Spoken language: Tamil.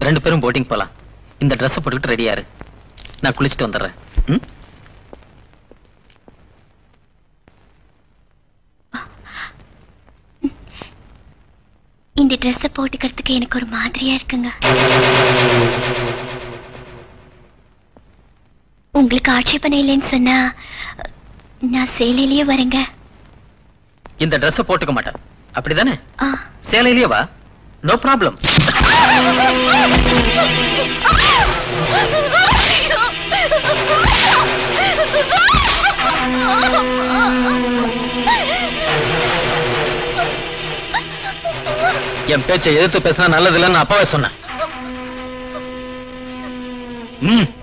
ரெண்டு பேரும் போட்டிங் போலாம் இந்த ட்ரெஸ் போட்டுக்கிட்டு ரெடியா இரு நான் குளிச்சுட்டு வந்துடுறேன் ம்? இந்த ட்ரெஸ்ஸை போட்டுக்கிறதுக்கு எனக்கு ஒரு மாதிரியா இருக்குங்க உங்களுக்கு ஆட்சேபனை இல்லைன்னு சொன்னா நான் சேலையிலேயே வரேங்க இந்த ட்ரெஸ் போட்டுக்க மாட்டேன் அப்படிதானே ஆ சேலையிலேயே வா நோ ப்ராப்ளம் என் பேச்சை எதிர்த்து பேசினா நல்லது இல்லைன்னு அப்பாவே சொன்னேன் ம்